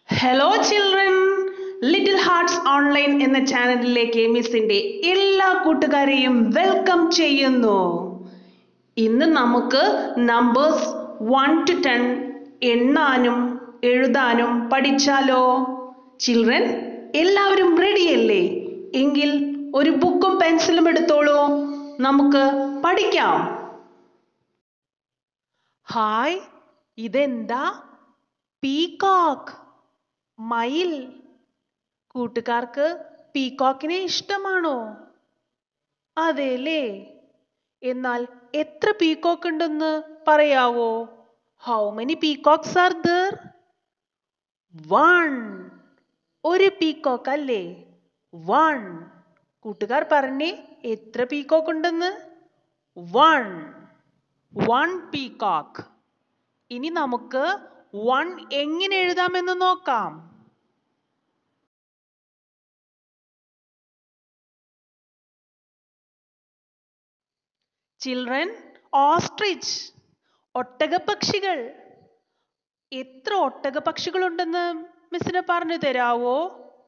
hello children little hearts online എന്ന ചാനലിലേക്ക് മിസ്സിന്റെ എല്ലാ കൂട്ടുകാരെയും വെൽക്കം ചെയ്യുന്നു ഇന്ന് നമുക്ക് നമ്പേഴ്സ് വൺ ടു ടെൻ എണ്ണാനും എഴുതാനും പഠിച്ചാലോ ചിൽഡ്രൻ എല്ലാവരും റെഡിയല്ലേ എങ്കിൽ ഒരു ബുക്കും പെൻസിലും എടുത്തോളൂ നമുക്ക് പഠിക്കാം ഹായ് ഇതെന്താ പീകോക്ക് മയിൽ കൂട്ടുകാർക്ക് പീകോക്കിനെ ഇഷ്ടമാണോ അതെല്ലേ എന്നാൽ എത്ര പീകോക്ക് ഉണ്ടെന്ന് പറയാവോ how many peacocks are there one ഒരു പീകോക്ക് അല്ലേ വൺ കൂട്ടുകാർ പറഞ്ഞേ എത്ര പീകോക്ക് ഉണ്ടെന്ന് വൺ വൺ പീകോക്ക് ഇനി നമുക്ക് വൺ എങ്ങനെ എഴുതാമെന്ന് നോക്കാം ചിൽഡ്രൻ ഓസ്ട്രിച്ച് ഒട്ടകപ്പക്ഷികൾ എത്ര ഒട്ടകപ്പക്ഷികളുണ്ടെന്ന് മിസ്സിന് പറഞ്ഞു തരാവോ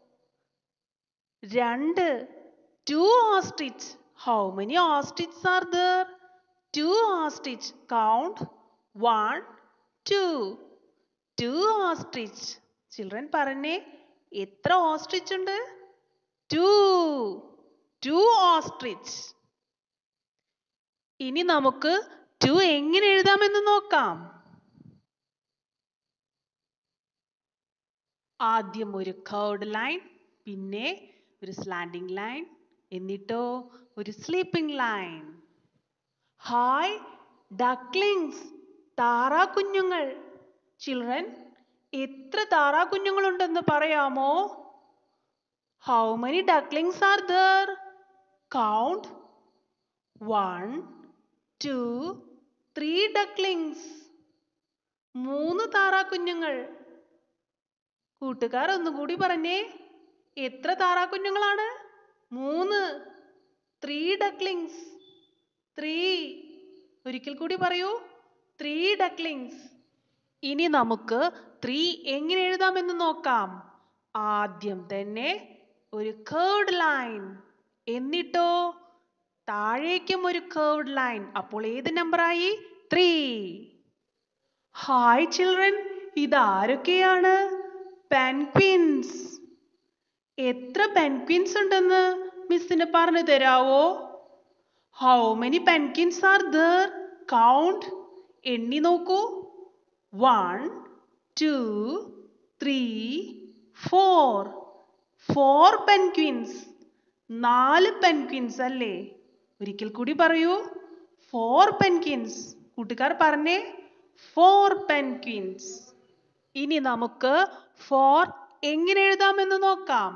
രണ്ട് two ostrich how many ostrich are there two ostrich count one two two ostrich children പറഞ്ഞേ എത്ര ഓസ്ട്രിച്ച് ഉണ്ട് ടു ടു ഓസ്ട്രിച്ച് ഇനി നമുക്ക് ടു എങ്ങനെ എഴുതാമെന്ന് നോക്കാം ആദ്യം ഒരു കർഡ് ലൈൻ പിന്നെ ഒരു സ്ലാൻഡിംഗ് ലൈൻ എന്നിട്ടോ ഒരു സ്ലീപ്പിംഗ് ലൈൻ ഹായ് ഡക്ലിങ്സ് താറാ കുഞ്ഞുങ്ങൾ ചിൽഡ്രൻ എത്ര താറാ കുഞ്ഞുങ്ങളുണ്ടെന്ന് പറയാമോ how many ducklings are there count one two three ducklings മൂന്ന് താറാ കുഞ്ഞുങ്ങൾ കൂട്ടുകാർ ഒന്നുകൂടി പറഞ്ഞേ എത്ര താറാ കുഞ്ഞുങ്ങളാണ് മൂന്ന് ത്രീ ഡക്ലിങ്സ് ത്രീ ഒരിക്കൽ കൂടി പറയൂ ത്രീ ഡക്ലിങ്സ് ഇനി നമുക്ക് ത്രീ എങ്ങനെ എഴുതാമെന്ന് നോക്കാം ആദ്യം തന്നെ ഒരു കേർഡ് ലൈൻ എന്നിട്ടോ താഴേക്കും ഒരു കേർഡ് ലൈൻ അപ്പോൾ ഏത് നമ്പറായി ത്രീ ഹായ് ചിൽഡ്രൻ ഇതാരൊക്കെയാണ് പെൻക്വിൻസ് എത്ര പെൻക്വിൻസ് ഉണ്ടെന്ന് മിസ്സിന് പറഞ്ഞു തരാവോ how many penguins are there count എണ്ണി നോക്കൂ one two three four four penguins നാല് പെൻക്വിൻസ് അല്ലേ ഒരിക്കൽ കൂടി പറയൂ ഫോർ പെൻക്വിൻസ് കൂട്ടുകാർ പറഞ്ഞേ ഫോർ പെൻക്വിൻസ് ഇനി നമുക്ക് ഫോർ എങ്ങനെ എഴുതാമെന്ന് നോക്കാം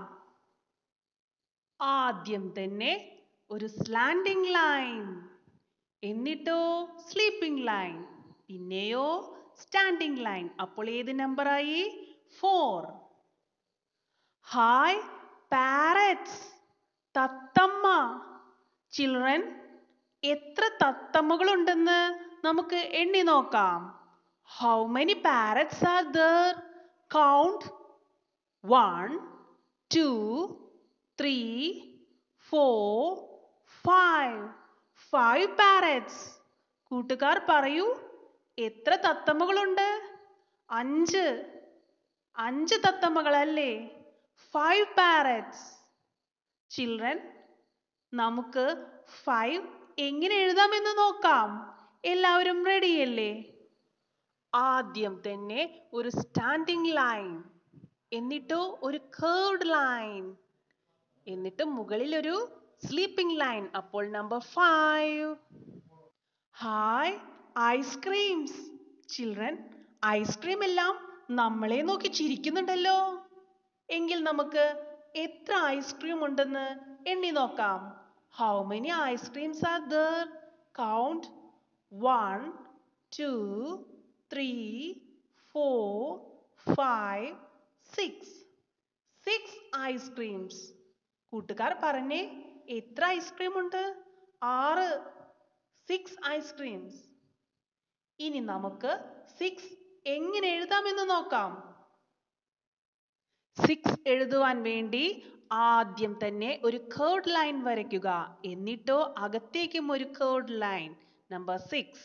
ആദ്യം തന്നെ ഒരു സ്ലാൻഡിംഗ് ലൈൻ എന്നിട്ടോ സ്ലീപ്പിംഗ് ലൈൻ പിന്നെയോ സ്റ്റാൻഡിംഗ് ലൈൻ അപ്പോൾ ഏത് നമ്പറായി ഫോർ ഹായ് പാരറ്റ്സ് തത്തമ്മ ചിൽഡ്രൻ എത്ര തത്തമ്മകളുണ്ടെന്ന് നമുക്ക് എണ്ണി നോക്കാം how many parrots are there count one two three four five five parrots കൂട്ടുകാർ പറയൂ എത്ര തത്തമ്മകളുണ്ട് അഞ്ച് അഞ്ച് തത്തമ്മകളല്ലേ ഫൈവ് പാരറ്റ്സ് ചിൽഡ്രൻ നമുക്ക് ഫൈവ് എങ്ങനെ എഴുതാമെന്ന് നോക്കാം എല്ലാവരും റെഡിയല്ലേ ആദ്യം തന്നെ ഒരു സ്റ്റാൻഡിംഗ് ലൈൻ എന്നിട്ടോ ഒരു കേർഡ് ലൈൻ എന്നിട്ട് മുകളിൽ ഒരു സ്ലീപ്പിംഗ് ലൈൻ അപ്പോൾ number five hi ice creams children ice cream എല്ലാം നമ്മളെ നോക്കി ചിരിക്കുന്നുണ്ടല്ലോ എങ്കിൽ നമുക്ക് എത്ര ഐസ്ക്രീം ഉണ്ടെന്ന് എണ്ണി നോക്കാം how many ice creams are there count one two three four five six six ice creams കൂട്ടുകാർ പറഞ്ഞേ എത്ര ഐസ്ക്രീം ഉണ്ട് ആറ് സിക്സ് ഐസ്ക്രീംസ് ഇനി നമുക്ക് സിക്സ് എങ്ങനെ എഴുതാമെന്ന് നോക്കാം സിക്സ് എഴുതുവാൻ വേണ്ടി ആദ്യം തന്നെ ഒരു കേർഡ് ലൈൻ വരയ്ക്കുക എന്നിട്ടോ അകത്തേക്കും ഒരു curved line number six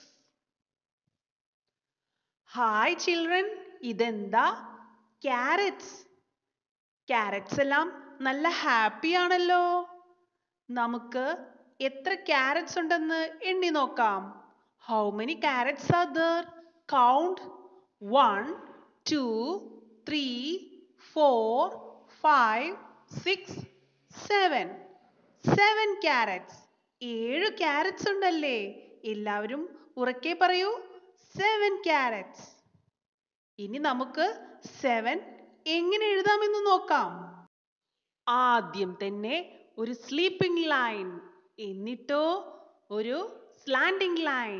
hi children ഇതെന്താ ക്യാരറ്റ്സ് ക്യാരറ്റ്സ് എല്ലാം നല്ല ഹാപ്പി ആണല്ലോ നമുക്ക് എത്ര ക്യാരറ്റ്സ് ഉണ്ടെന്ന് എണ്ണി നോക്കാം how many carrots are there count one two three four five six seven seven carrots ഏഴ് ക്യാരറ്റ്സ് ഉണ്ടല്ലേ എല്ലാവരും ഉറക്കെ പറയൂ സെവൻ ക്യാരറ്റ്സ് ഇനി നമുക്ക് സെവൻ എങ്ങനെ എഴുതാമെന്ന് നോക്കാം ആദ്യം തന്നെ ഒരു സ്ലീപ്പിംഗ് ലൈൻ എന്നിട്ടോ ഒരു സ്ലാൻഡിംഗ് ലൈൻ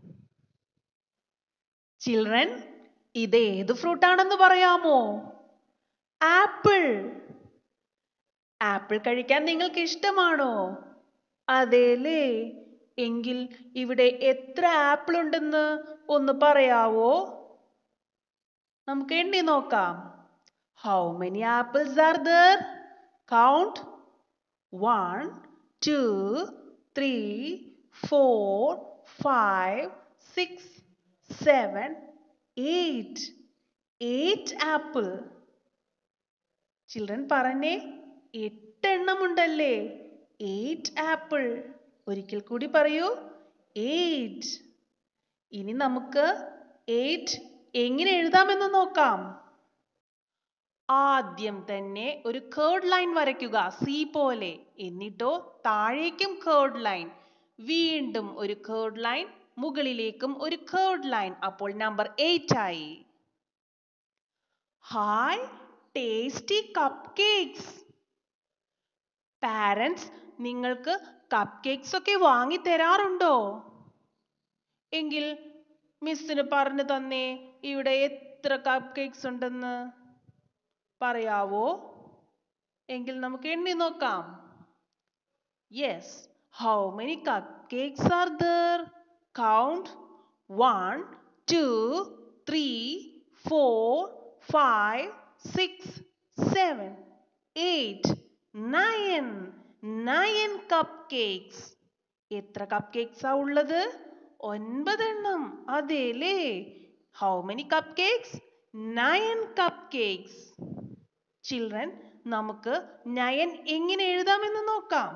ചിൽഡ്രൻ ഇത് ഏത് ഫ്രൂട്ട് ആണെന്ന് പറയാമോ ആപ്പിൾ ആപ്പിൾ കഴിക്കാൻ നിങ്ങൾക്ക് ഇഷ്ടമാണോ അതേലേ എങ്കിൽ ഇവിടെ എത്ര ആപ്പിൾ ഉണ്ടെന്ന് ഒന്ന് പറയാവോ നമുക്ക് എണ്ണി നോക്കാം how many apples are there count one two three four five six seven eight eight apple children പറഞ്ഞേ എട്ടെണ്ണം ഉണ്ടല്ലേ എയ്റ്റ് ആപ്പിൾ ഒരിക്കൽ കൂടി പറയൂ എയ്റ്റ് ഇനി നമുക്ക് എയ്റ്റ് എങ്ങനെ എഴുതാമെന്ന് നോക്കാം ആദ്യം തന്നെ ഒരു കേർഡ് ലൈൻ വരയ്ക്കുക സി പോലെ എന്നിട്ടോ താഴേക്കും കേർഡ് ലൈൻ വീണ്ടും ഒരു കേർഡ് ലൈൻ മുകളിലേക്കും ഒരു കേർഡ് ലൈൻ അപ്പോൾ നമ്പർ എയ്റ്റ് ആയി ഹായ് ടേസ്റ്റി കപ്പ് കേക്ക്സ് പാരൻസ് നിങ്ങൾക്ക് കപ്പ് കേക്ക്സ് ഒക്കെ വാങ്ങി തരാറുണ്ടോ എങ്കിൽ മിസ്സിന് പറഞ്ഞു തന്നേ ഇവിടെ എത്ര കപ്പ് കേക്ക്സ് ഉണ്ടെന്ന് പറയാവോ എങ്കിൽ നമുക്ക് എണ്ണി നോക്കാം yes how many cupcakes are there count one two three four five six seven eight nine nine cupcakes എത്ര കപ്പ് കേക്ക്സാ ഉള്ളത് ഒൻപതെണ്ണം അതേലേ how many cupcakes nine cupcakes children നമുക്ക് നയൻ എങ്ങനെ എഴുതാമെന്ന് നോക്കാം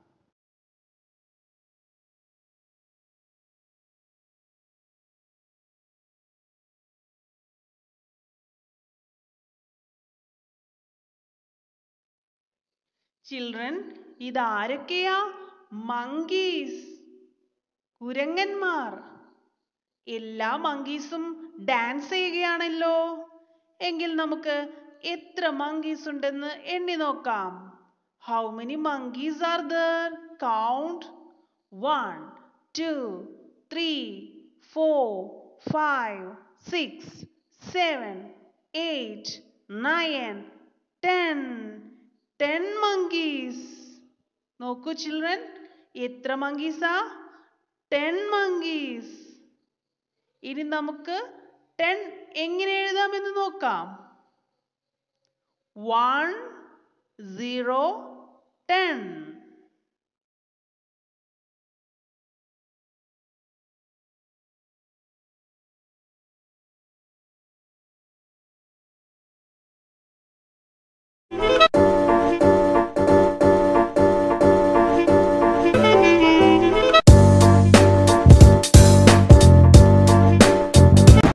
ചിൽഡ്രൻ ഇതാരൊക്കെയാ മങ്കീസ് കുരങ്ങന്മാർ എല്ലാ മങ്കീസും ഡാൻസ് ചെയ്യുകയാണല്ലോ എങ്കിൽ നമുക്ക് എത്ര മങ്കീസ് ഉണ്ടെന്ന് എണ്ണി നോക്കാം how many monkeys are there count one two three four five six seven eight nine ten ten monkeys നോക്കൂ ചിൽഡ്രൻ എത്ര മങ്കീസാ ടെൻ മങ്കീസ് ഇനി നമുക്ക് ടെൻ എങ്ങനെ എഴുതാമെന്ന് നോക്കാം വൺ സീറോ ടെൻ